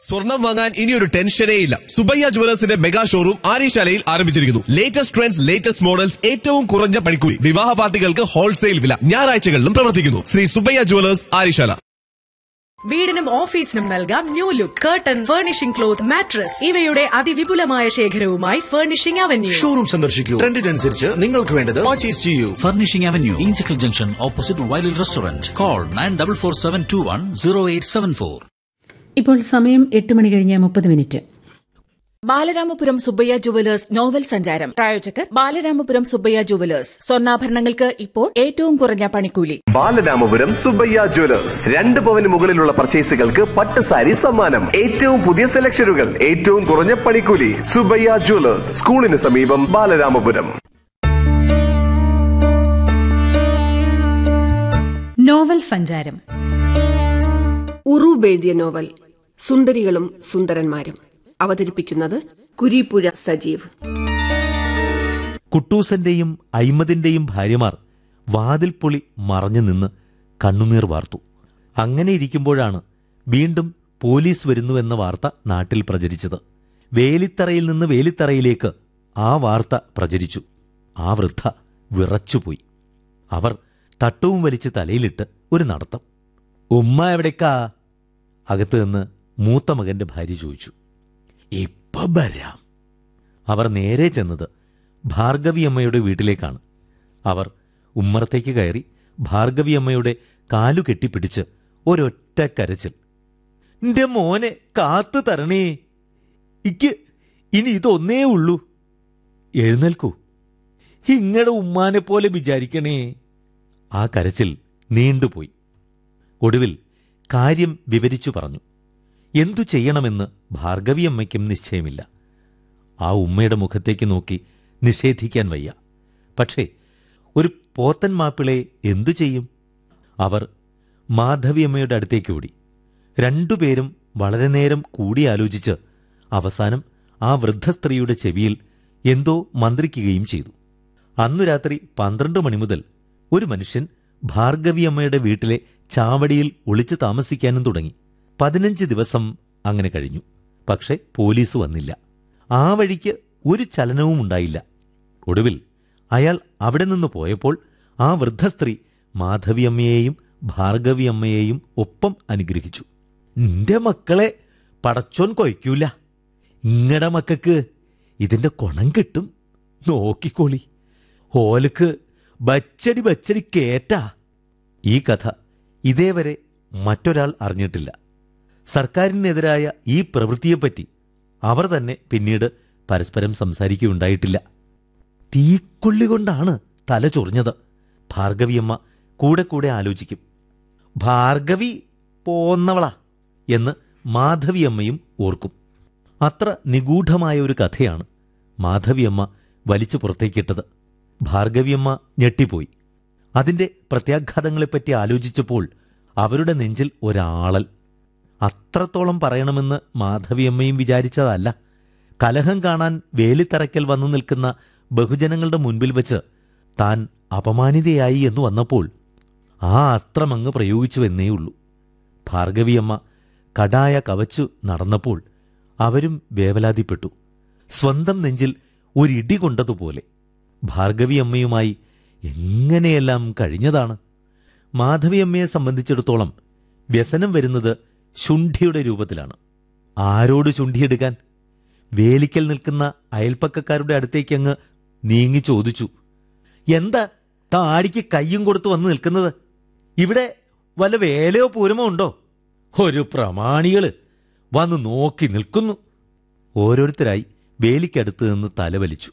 സ്വർണം വാങ്ങാൻ ഇനിയൊരു ടെൻഷനേ ഇല്ല സുബയ്യ ജുവലേഴ്സിന്റെ മെഗാ ഷോറൂം ആര്യശാലയിൽ ആരംഭിച്ചിരിക്കുന്നു ലേറ്റസ്റ്റ് ട്രെൻഡ്സ് ലേറ്റസ്റ്റ് മോഡൽസ് ഏറ്റവും കുറഞ്ഞ പണിക്കൂലി വിവാഹ പാർട്ടികൾക്ക് ഹോൾസെയിൽ വില ഞായറാഴ്ചകളിലും പ്രവർത്തിക്കുന്നു ശ്രീ സുബയ്യ ജുവലേഴ്സ് ആര്യശാല വീടിനും ഓഫീസിനും നൽകാം new look curtain furnishing cloth mattress ഇവയുടെ അതിവിപുലമായ ശേഖരവുമായി ഫർണിഷിംഗ് അവന്യൂ ഷോറൂം സന്ദർശിക്കൂ ട്രെൻഡിനനുസരിച്ച് നിങ്ങൾക്ക് വേണ്ടത് പർച്ചേസ് ചെയ്യൂ Furnishing Avenue, Inchicle Junction, opposite Wiley Restaurant. Call 9447210874. ഇപ്പോൾ സമയം എട്ട് മണി കഴിഞ്ഞ് മുപ്പത് minute Balaramapuram Subbaiah jewellers novel സഞ്ചാരം പ്രായോജകർ ബാലരാമപുരം സുബ്ബയ്യ ജുവലേഴ്സ് സ്വർണ്ണാഭരണങ്ങൾക്ക് ഇപ്പോൾ ഏറ്റവും കുറഞ്ഞ പണിക്കൂലി ബാലരാമപുരം സുബയ്യ ജ്വല്ലേഴ്സ് രണ്ട് പവന് മുകളിലുള്ള പർച്ചേസുകൾക്ക് പട്ട് സാരി സമ്മാനം ഏറ്റവും പുതിയ സെലക്ഷനുകൾ ഏറ്റവും കുറഞ്ഞ പണിക്കൂലി സുബയ്യ ജ്വല്ലേഴ്സ് സ്കൂളിന് സമീപം ബാലരാമപുരം നോവൽ സഞ്ചാരം ഉറൂബ് എഴുതിയ നോവൽ സുന്ദരികളും സുന്ദരന്മാരും അവതരിപ്പിക്കുന്നത് കുരീപ്പുഴ സജീവ് കുട്ടൂസന്റെയും അയ്മദിന്റെയും ഭാര്യമാർ വാതിൽ പൊളി മറഞ്ഞു നിന്ന് കണ്ണുനീർ വാർത്തു അങ്ങനെ ഇരിക്കുമ്പോഴാണ് വീണ്ടും പോലീസ് വരുന്നുവെന്ന വാർത്ത നാട്ടിൽ പ്രചരിച്ചത് വേലിത്തറയിൽ നിന്ന് വേലിത്തറയിലേക്ക് ആ വാർത്ത പ്രചരിച്ചു ആ വൃദ്ധ വിറച്ചുപോയി അവർ തട്ടവും വലിച്ച് തലയിലിട്ട് ഒരു നടത്തം ഉമ്മ എവിടേക്കാ അകത്ത് നിന്ന് മൂത്ത മകന്റെ ഭാര്യ ചോദിച്ചു ഇപ്പൊ വരാം അവർ നേരെ ചെന്നത് ഭാർഗവിയമ്മയുടെ വീട്ടിലേക്കാണ് അവർ ഉമ്മറത്തേക്ക് കയറി ഭാർഗവിയമ്മയുടെ കാലു കെട്ടിപ്പിടിച്ച് ഒരൊറ്റ കരച്ചിൽ എന്റെ മോനെ കാത്തു തരണേ ഇക്ക് ഇനി ഇതൊന്നേ ഉള്ളൂ എഴുന്നേൽക്കൂ ഇങ്ങടെ ഉമ്മാനെ പോലെ വിചാരിക്കണേ ആ കരച്ചിൽ നീണ്ടുപോയി ഒടുവിൽ കാര്യം വിവരിച്ചു പറഞ്ഞു എന്തു ചെയ്യണമെന്ന് ഭാർഗവിയമ്മയ്ക്കും നിശ്ചയമില്ല ആ ഉമ്മയുടെ മുഖത്തേക്ക് നോക്കി നിഷേധിക്കാൻ വയ്യ പക്ഷേ ഒരു പോത്തൻ മാപ്പിളെ എന്തു ചെയ്യും അവർ മാധവിയമ്മയുടെ അടുത്തേക്ക് ഓടി രണ്ടുപേരും വളരെ നേരം കൂടിയാലോചിച്ച് അവസാനം ആ വൃദ്ധ സ്ത്രീയുടെ ചെവിയിൽ എന്തോ മന്ത്രിക്കുകയും ചെയ്തു അന്നു രാത്രി പന്ത്രണ്ട് മണി മുതൽ ഒരു മനുഷ്യൻ ഭാർഗവിയമ്മയുടെ വീട്ടിലെ ചാവടിയിൽ ഒളിച്ചു താമസിക്കാനും തുടങ്ങി പതിനഞ്ച് ദിവസം അങ്ങനെ കഴിഞ്ഞു പക്ഷെ പോലീസ് വന്നില്ല ആ വഴിക്ക് ഒരു ചലനവും ഉണ്ടായില്ല ഒടുവിൽ അയാൾ അവിടെ നിന്ന് പോയപ്പോൾ ആ വൃദ്ധ സ്ത്രീ മാധവിയമ്മയെയും ഭാർഗവിയമ്മയെയും ഒപ്പം അനുഗ്രഹിച്ചു നിന്റെ മക്കളെ പടച്ചോൻ കൊയ്ക്കൂല ഇങ്ങടെ മക്കൾക്ക് ഇതിന്റെ കൊണം കിട്ടും നോക്കിക്കോളി ഓലക്ക് ബച്ചടി ബച്ചടി കേറ്റാ ഈ കഥ ഇതേവരെ മറ്റൊരാൾ അറിഞ്ഞിട്ടില്ല സർക്കാരിനെതിരായ ഈ പ്രവൃത്തിയെപ്പറ്റി അവർ തന്നെ പിന്നീട് പരസ്പരം സംസാരിക്കുകയുണ്ടായിട്ടില്ല തീക്കൊള്ളി കൊണ്ടാണ് തല ചൊറിഞ്ഞത് ഭാർഗവിയമ്മ കൂടെ കൂടെ ആലോചിക്കും ഭാർഗവി പോന്നവളാ എന്ന് മാധവിയമ്മയും ഓർക്കും അത്ര നിഗൂഢമായ ഒരു കഥയാണ് മാധവിയമ്മ വലിച്ചു പുറത്തേക്കിട്ടത് ഭാർഗവിയമ്മ ഞെട്ടിപ്പോയി അതിന്റെ പ്രത്യാഘാതങ്ങളെപ്പറ്റി ആലോചിച്ചപ്പോൾ അവരുടെ നെഞ്ചിൽ ഒരാളൽ അത്രത്തോളം പറയണമെന്ന് മാധവിയമ്മയും വിചാരിച്ചതല്ല കലഹം കാണാൻ വേലിത്തറയ്ക്കൽ വന്നു നിൽക്കുന്ന ബഹുജനങ്ങളുടെ മുൻപിൽ വെച്ച് താൻ അപമാനിതയായി എന്ന് വന്നപ്പോൾ ആ അസ്ത്രമങ്ങ് പ്രയോഗിച്ചുവെന്നേയുള്ളൂ ഭാർഗവിയമ്മ കടായ കവച്ചു നടന്നപ്പോൾ അവരും വേവലാതിപ്പെട്ടു സ്വന്തം നെഞ്ചിൽ ഒരിടി കൊണ്ടതുപോലെ ഭാർഗവിയമ്മയുമായി എങ്ങനെയെല്ലാം കഴിഞ്ഞതാണ് മാധവിയമ്മയെ സംബന്ധിച്ചിടത്തോളം വ്യസനം വരുന്നത് ശുണ്ഠിയുടെ രൂപത്തിലാണ് ആരോട് ശുണ്ഠിയെടുക്കാൻ വേലിക്കൽ നിൽക്കുന്ന അയൽപ്പക്കക്കാരുടെ അടുത്തേക്ക് അങ്ങ് നീങ്ങി ചോദിച്ചു എന്താ താടിക്ക് കയ്യും കൊടുത്ത് വന്ന് നിൽക്കുന്നത് ഇവിടെ വല്ല വേലയോ പൂരമോ ഉണ്ടോ ഒരു പ്രമാണികള് വന്ന് നോക്കി നിൽക്കുന്നു ഓരോരുത്തരായി വേലിക്കടുത്ത് നിന്ന് തലവലിച്ചു